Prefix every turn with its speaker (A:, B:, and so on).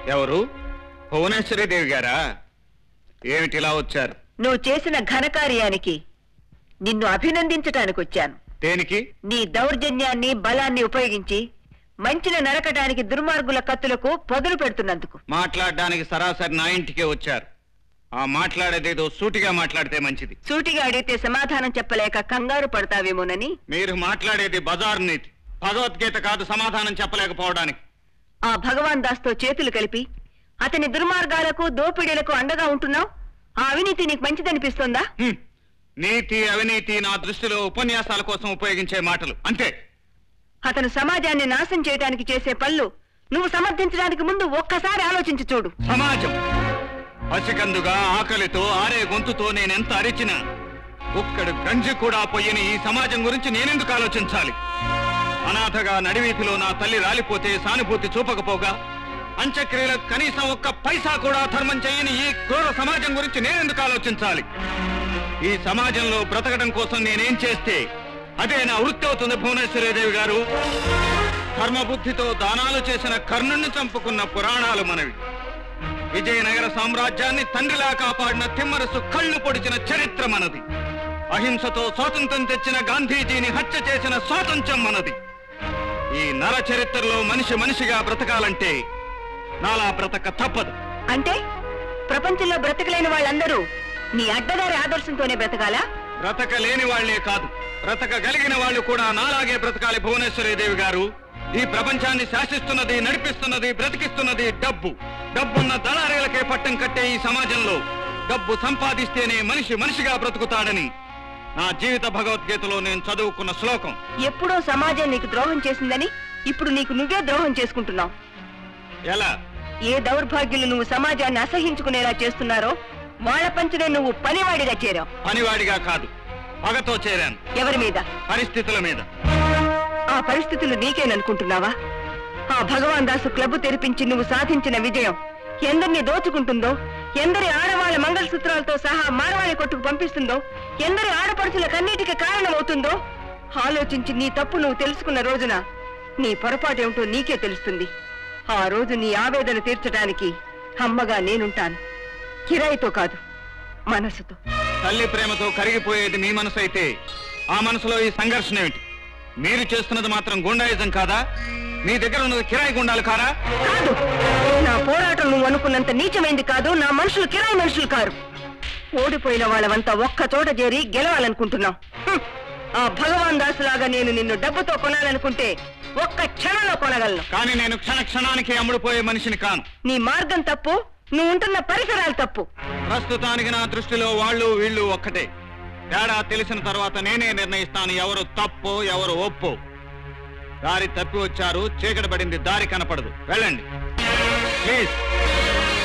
A: ఎవరు భువనేశ్వరీదేవి గారా ఏమిటి ఇలా వచ్చారు
B: నువ్వు చేసిన ఘనకార్యానికి నిన్ను అభినందించటానికి వచ్చాను
A: దేనికి
B: నీ దౌర్జన్యాన్ని బలాన్ని ఉపయోగించి మంచిని నరకటానికి దుర్మార్గుల కత్తులకు పొదలు పెడుతున్నందుకు
A: మాట్లాడడానికి సరాసరి నా ఇంటికే వచ్చారు ఆ మాట్లాడేదేదో సూటిగా మాట్లాడితే మంచిది
B: సూటిగా అడిగితే సమాధానం చెప్పలేక కంగారు పడతావేమోనని
A: మీరు మాట్లాడేది బజారు నీతి భగవద్గీత కాదు సమాధానం చెప్పలేకపోవడానికి
B: ఆ భగవాన్ దాస్తో చేతులు కలిపి అతని దుర్మార్గాలకు దోపిడీలకు అండగా ఉంటున్నావు ఆ అవినీతి నీకు మంచిదనిపిస్తోందా
A: హ్మ్. నీతి అవినీతి నా దృష్టిలో ఉపన్యాసాల కోసం ఉపయోగించే మాటలు అంతే
B: అతను సమాజాన్ని నాశనం చేయడానికి చేసే పనులు నువ్వు సమర్థించడానికి ముందు ఒక్కసారి ఆలోచించి చూడు
A: సమాజం పసికందుగా ఆకలితో ఆరే గొంతుతో నేనెంత అరిచినా ఒక్కడు గంజి కూడా పొయ్యని ఈ సమాజం గురించి నేనెందుకు ఆలోచించాలి అనాథగా నడివీధిలో నా తల్లి రాలిపోతే సానుభూతి చూపకపోగా అంత్యక్రియలకు కనీసం ఒక్క పైసా కూడా ధర్మం చేయని ఈ క్రూర సమాజం గురించి నేనెందుకు ఆలోచించాలి ఈ సమాజంలో బ్రతకడం కోసం నేనేం చేస్తే అదే నా వృత్తి అవుతుంది భువనేశ్వరీదేవి గారు ధర్మబుద్ధితో దానాలు చేసిన కర్ణుణ్ణి చంపుకున్న పురాణాలు మనవి విజయనగర సామ్రాజ్యాన్ని తండ్రిలా కాపాడిన తిమ్మరసు కళ్ళు పొడిచిన చరిత్ర మనది అహింసతో స్వాతంత్రం తెచ్చిన గాంధీజీని హత్య చేసిన స్వాతంత్ర్యం మనది ఈ నర చరిత్రలో మనిషి మనిషిగా బ్రతకాలంటే నాలా బ్రతక తప్పదు
B: అంటే ప్రపంచంలో బ్రతకలేని వాళ్ళందరూ నీ అడ్డదారి ఆదర్శంతోనే బ్రతకాలా
A: బ్రతకలేని వాళ్లే కాదు బ్రతకగలిగిన వాళ్ళు కూడా నాలాగే బ్రతకాలి భువనేశ్వరీదేవి గారు ఈ ప్రపంచాన్ని శాసిస్తున్నది నడిపిస్తున్నది బ్రతికిస్తున్నది డబ్బు డబ్బున్న దళారీలకే పట్టం కట్టే ఈ సమాజంలో డబ్బు సంపాదిస్తేనే మనిషి మనిషిగా బ్రతుకుతాడని నా జీవిత భగవద్గీతలో నేను చదువుకున్న శ్లోకం
B: ఎప్పుడో సమాజం నీకు ద్రోహం చేసిందని ఇప్పుడు నీకు నువ్వే ద్రోహం చేసుకుంటున్నావు
A: ఎలా
B: ఏ దౌర్భాగ్యులు నువ్వు సమాజాన్ని అసహించుకునేలా చేస్తున్నారో వాళ్ళ పంచనే నువ్వు పనివాడిగా చేరావు
A: పనివాడిగా కాదు పగతో చేరాను
B: ఎవరి మీద
A: పరిస్థితుల మీద
B: ఆ పరిస్థితులు నీకేననుకుంటున్నావా ఆ భగవాన్ దాసు క్లబ్ తెరిపించి నువ్వు సాధించిన విజయం ఎందరిని దోచుకుంటుందో ఎందరి ఆడవాళ్ళ మంగళసూత్రాలతో సహా మారవాణి కొట్టుకు పంపిస్తుందో ఎందరి ఆడపడుచుల కన్నీటికి కారణమవుతుందో ఆలోచించి నీ తప్పు నువ్వు తెలుసుకున్న రోజున నీ పొరపాటేమిటో నీకే తెలుస్తుంది ఆ రోజు నీ ఆవేదన తీర్చడానికి అమ్మగా నేనుంటాను కిరాయితో కాదు మనసుతో
A: తల్లి ప్రేమతో కరిగిపోయేది మీ మనసు అయితే ఆ మనసులో ఈ సంఘర్షణ ఏమిటి మీరు చేస్తున్నది మాత్రం గుండాయిజం కాదా మీ దగ్గర ఉన్నది కిరాయి గుండాలు కారా
B: కాదు నా పోరాటం నువ్వు అనుకున్నంత నీచమైంది కాదు నా మనుషులు కిరాయి మనుషులు కారు ఓడిపోయిన వాళ్ళవంతా ఒక్క చోట చేరి గెలవాలనుకుంటున్నావు హ్మ్. ఆ భగవాన్ దాసులాగా నేను నిన్ను డబ్బుతో కొనాలనుకుంటే ఒక్క క్షణంలో కొనగలను
A: కానీ నేను క్షణ క్షణానికి అమ్ముడుపోయే మనిషిని కాను
B: నీ మార్గం తప్పు నువ్వు ఉంటున్న పరిసరాలు తప్పు
A: ప్రస్తుతానికి నా దృష్టిలో వాళ్ళు వీళ్ళు ఒక్కటే తేడా తెలిసిన తర్వాత నేనే నిర్ణయిస్తాను ఎవరు తప్పు ఎవరు ఒప్పు దారి తప్పి వచ్చారు చీకటి పడింది దారి కనపడదు వెళ్ళండి ప్లీజ్